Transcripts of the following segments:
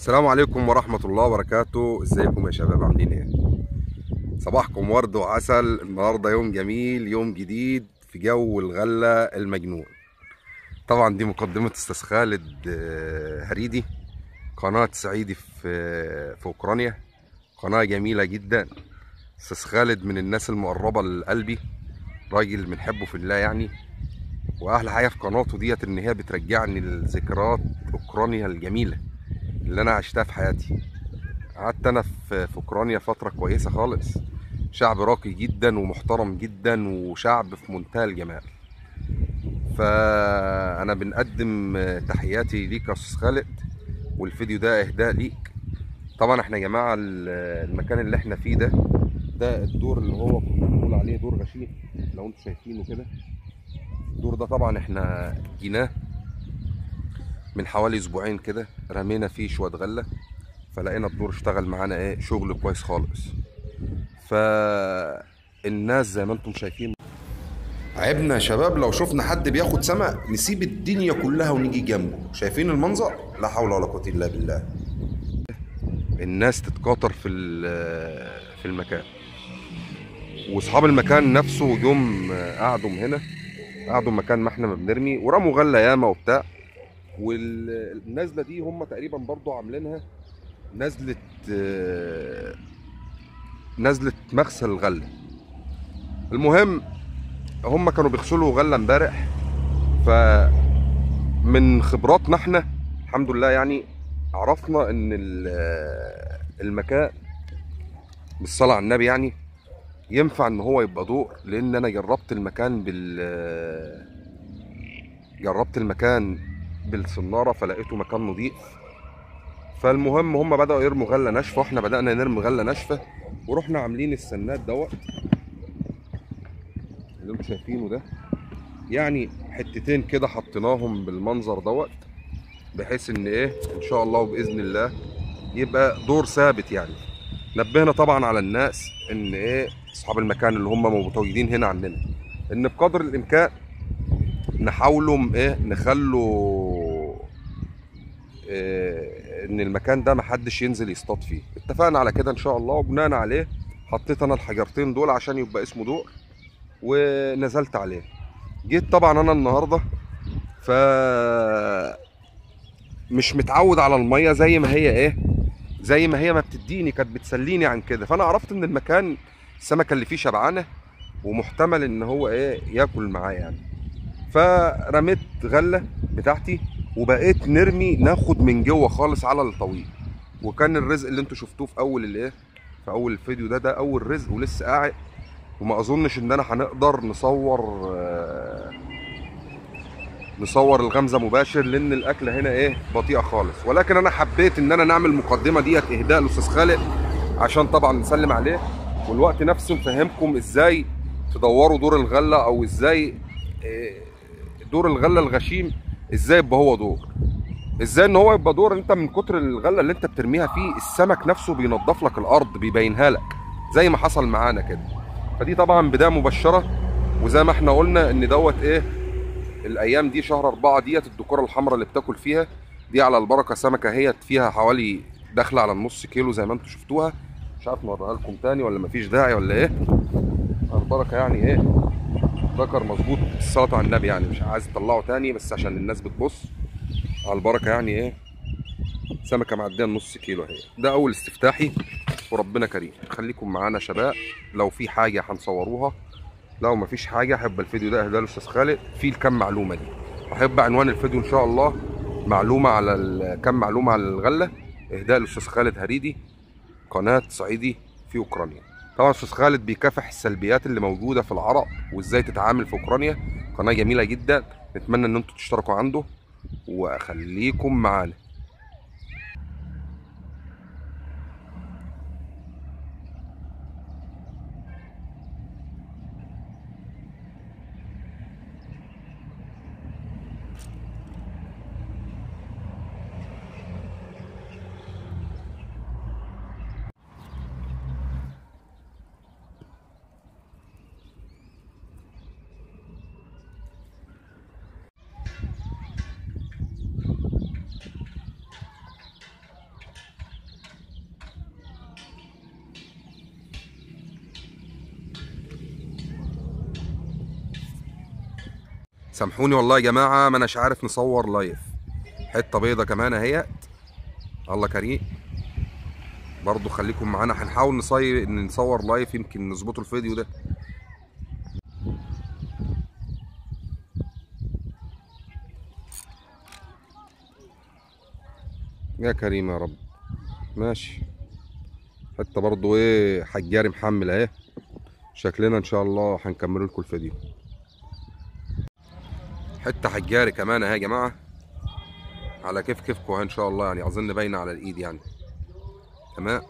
السلام عليكم ورحمة الله وبركاته ازيكم يا شباب عاملين ايه صباحكم ورد وعسل النهاردة يوم جميل يوم جديد في جو الغلة المجنون طبعا دي مقدمة استاذ خالد آه، هريدي قناة صعيدي في في اوكرانيا قناة جميلة جدا استاذ خالد من الناس المقربة لقلبي راجل بنحبه في الله يعني واحلى حاجة في قناته ديت ان هي بترجعني لذكريات اوكرانيا الجميلة اللي انا عشتها في حياتي قعدت انا في في اوكرانيا فتره كويسه خالص شعب راقي جدا ومحترم جدا وشعب في منتهى الجمال فانا بنقدم تحياتي ليك يا استاذ خالد والفيديو ده اهداء ليك طبعا احنا يا جماعه ال- المكان اللي احنا فيه ده ده الدور اللي هو كنا بنقول عليه دور غشيم لو انتم شايفينه كده الدور ده طبعا احنا جيناه من حوالي اسبوعين كده رمينا فيه شويه غله فلقينا الدور اشتغل معانا ايه شغل كويس خالص فالناس زي ما انتم شايفين عيبنا يا شباب لو شفنا حد بياخد سمك نسيب الدنيا كلها ونيجي جنبه شايفين المنظر لا حول ولا قوه الا بالله الناس تتكاثر في ال- في المكان واصحاب المكان نفسه يوم قعدوا هنا قعدوا مكان ما احنا ما بنرمي ورموا غله ياما وبتاع والنازله دي هم تقريبا برضو عاملينها نزله آه، نزله مغسل الغله المهم هم كانوا بيغسلوا غله امبارح فمن خبراتنا احنا الحمد لله يعني عرفنا ان ال- المكان بالصلاه على النبي يعني ينفع ان هو يبقى دور لان انا جربت المكان بال جربت المكان بالصناره فلقيته مكان نظيف فالمهم هم بداوا يرموا غله ناشفه واحنا بدانا نرمي غله ناشفه ورحنا عاملين السناد دوت اللي انتم شايفينه ده يعني حتتين كده حطيناهم بالمنظر دوت بحيث ان ايه ان شاء الله وباذن الله يبقى دور ثابت يعني نبهنا طبعا على الناس ان ايه اصحاب المكان اللي هم متواجدين هنا عندنا ان بقدر الامكان نحاولوا م- ايه نخلوا إيه ان المكان ده محدش ينزل يصطاد فيه اتفقنا على كده ان شاء الله وبناء عليه حطيت انا الحجرتين دول عشان يبقى اسمه دور ونزلت عليه جيت طبعا انا النهارده ف مش متعود على الميه زي ما هي ايه زي ما هي ما بتديني كانت بتسليني عن كده فانا عرفت ان المكان السمكه اللي فيه شبعانه ومحتمل ان هو ايه ياكل معاه يعني فرميت غله بتاعتي وبقيت نرمي ناخد من جوه خالص على الطويل وكان الرزق اللي انتوا شفتوه في اول الايه في اول الفيديو ده ده اول رزق ولسه قاعد وما اظنش ان انا هنقدر نصور آه، نصور الغمزه مباشر لان الاكله هنا ايه بطيئه خالص ولكن انا حبيت ان انا نعمل المقدمه ديت اهداء لاستاذ خالد عشان طبعا نسلم عليه والوقت نفسه نفهمكم ازاي تدوروا دور الغله او ازاي إيه، دور الغله الغشيم ازاي يبقى هو دور ازاي ان هو يبقى دور انت من كتر الغله اللي انت بترميها فيه السمك نفسه بينضف لك الارض بيبينها لك زي ما حصل معانا كده فدي طبعا بدايه مبشره وزي ما احنا قلنا ان دوت ايه الايام دي شهر أربعة ديت الدكوره الحمراء اللي بتاكل فيها دي على البركه سمكه هي فيها حوالي داخله على النص كيلو زي ما انتم شفتوها مش عارف نوريها لكم تاني ولا مفيش داعي ولا ايه على البركه يعني ايه ذكر مظبوط الصلاه على النبي يعني مش عايز اطلعه تاني بس عشان الناس بتبص على البركه يعني ايه سمكه معديه النص كيلو اهي ده اول استفتاحي وربنا كريم خليكم معانا يا شباب لو في حاجه هنصوروها لو مفيش حاجه هيبقى الفيديو ده اهداء لاستاذ خالد فيه الكم معلومه دي وهيبقى عنوان الفيديو ان شاء الله معلومه على ال- كم معلومه على الغله اهداء لاستاذ خالد هريدي قناه صعيدي في اوكرانيا طبعا استاذ خالد بيكافح السلبيات اللي موجوده في العرق وازاي تتعامل في اوكرانيا قناه جميله جدا نتمنى ان انتم تشتركوا عنده واخليكم معانا سامحوني والله يا جماعه ما اناش عارف نصور لايف حته بيضه كمان اهيت الله كريم برضو خليكم معانا هنحاول نصي... نصور لايف يمكن نظبطوا الفيديو ده يا كريم يا رب ماشي حتى برضو ايه حجاري محمل اهي شكلنا ان شاء الله هنكملوا لكم الفيديو حته حجاري كمان اهي يا جماعه على كيف كيفكم اهي ان شاء الله يعني اظن باينه على الايد يعني تمام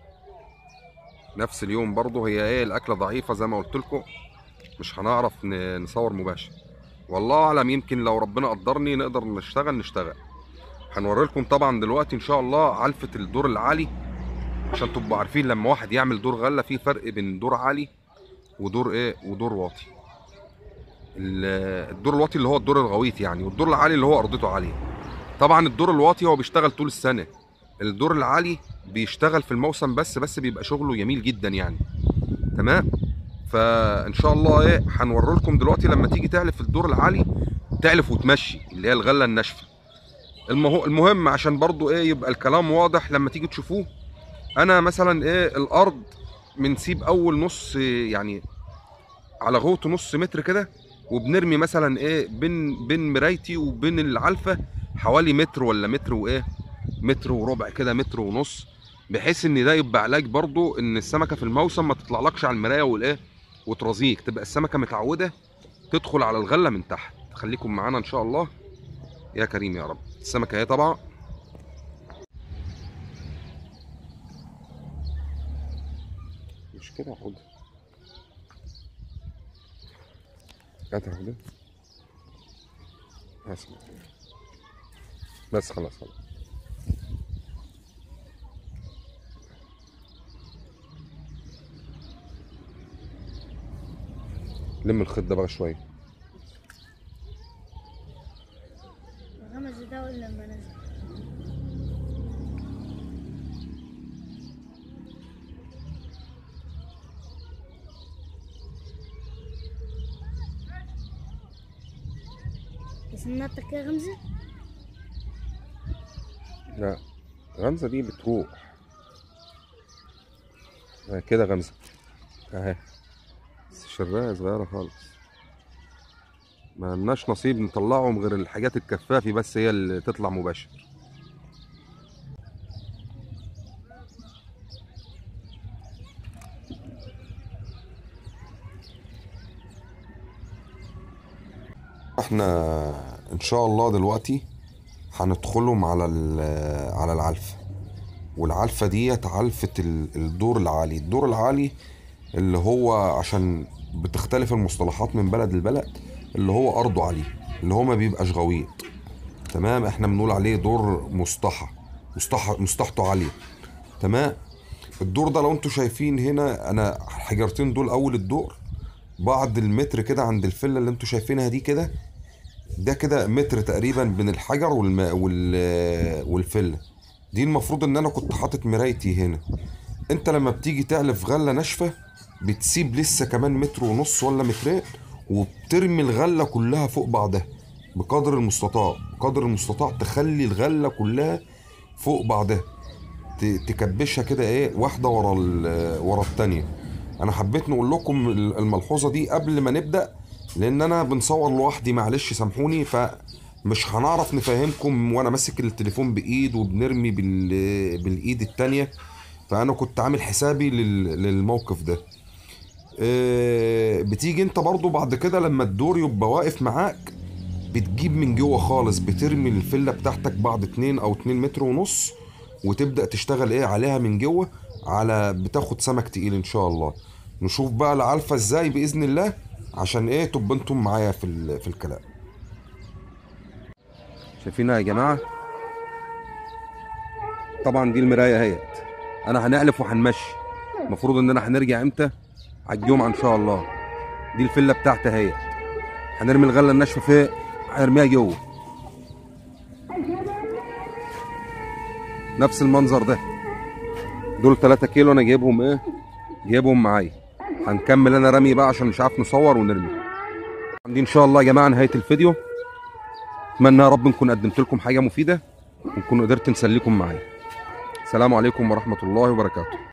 نفس اليوم برضو هي ايه الاكله ضعيفه زي ما قلت لكم مش هنعرف ن- نصور مباشر والله اعلم يمكن لو ربنا قدرني نقدر نشتغل نشتغل هنوري لكم طبعا دلوقتي ان شاء الله علفه الدور العالي عشان تبقوا عارفين لما واحد يعمل دور غله في فرق بين دور عالي ودور ايه ودور واطي ال- الدور الواطي اللي هو الدور الغويط يعني والدور العالي اللي هو ارضته عاليه طبعا الدور الواطي هو بيشتغل طول السنه الدور العالي بيشتغل في الموسم بس بس بيبقى شغله جميل جدا يعني تمام فان شاء الله ايه هنوري لكم دلوقتي لما تيجي تعلف الدور العالي تعلف وتمشي اللي هي الغله الناشفه المه... المهم عشان برضو ايه يبقى الكلام واضح لما تيجي تشوفوه انا مثلا ايه الارض بنسيب اول نص يعني على غوط نص متر كده وبنرمي مثلا ايه بين بين مرايتي وبين العلفه حوالي متر ولا متر وايه متر وربع كده متر ونص بحيث ان ده يبقى علاج برضو ان السمكه في الموسم ما تطلعلكش على المرايه والايه وترازيك تبقى السمكه متعوده تدخل على الغله من تحت خليكم معانا ان شاء الله يا كريم يا رب السمكه اهي طبعا مش كده يا حوده هات يا حوده بس بس خلاص خلاص لم الخيط ده بقى شويه الغمز ده ولا لما نزل بس نطك كده غمزة لا غمزة دي بتروح آه كده غمزة اهي بس شراية صغيرة خالص ما لناش نصيب نطلعهم غير الحاجات الكفافي بس هي اللي تطلع مباشر احنا ان شاء الله دلوقتي هندخلهم على ال- على العلفة والعلفة ديت علفة ال- الدور العالي الدور العالي اللي هو عشان بتختلف المصطلحات من بلد لبلد اللي هو أرضه عالية اللي هو ما بيبقاش غويط تمام احنا بنقول عليه دور مسطحة مسطحة مسطحته عالية تمام الدور ده لو انتوا شايفين هنا انا الحجرتين دول اول الدور بعد المتر كده عند الفله اللي انتوا شايفينها دي كده ده كده متر تقريبا بين الحجر والم... وال... والفله دي المفروض ان انا كنت حاطط مرايتي هنا انت لما بتيجي تعلف غله ناشفه بتسيب لسه كمان متر ونص ولا مترين وبترمي الغله كلها فوق بعضها بقدر المستطاع بقدر المستطاع تخلي الغله كلها فوق بعضها ت- تكبشها كده ايه واحده ورا ال- ورا التانيه انا حبيت نقول لكم ال- الملحوظه دي قبل ما نبدا لان انا بنصور لوحدي معلش سامحوني فمش هنعرف نفهمكم وانا ماسك التليفون بايد وبنرمي بال... بالايد التانيه فانا كنت عامل حسابي لل... للموقف ده آه، بتيجي انت برضو بعد كده لما الدور يبقى واقف معاك بتجيب من جوه خالص بترمي الفله بتاعتك بعد اتنين او اتنين متر ونص وتبدا تشتغل ايه عليها من جوه على بتاخد سمك تقيل ان شاء الله نشوف بقى العلفه ازاي باذن الله عشان ايه تبقى انتم معايا في ال- في الكلام شايفينها يا جماعه طبعا دي المرايه اهيت انا هنعلف وهنمشي المفروض ان انا هنرجع امتى على الجمعه ان شاء الله دي الفله بتاعتي اهيت هنرمي الغله الناشفه فين هنرميها جوه نفس المنظر ده دول 3 كيلو انا جايبهم ايه جايبهم معايا هنكمل انا رمي بقى عشان مش عارف نصور ونرمي عندي ان شاء الله يا جماعه نهايه الفيديو اتمنى يا رب نكون قدمت لكم حاجه مفيده ونكون قدرت نسليكم معايا السلام عليكم ورحمه الله وبركاته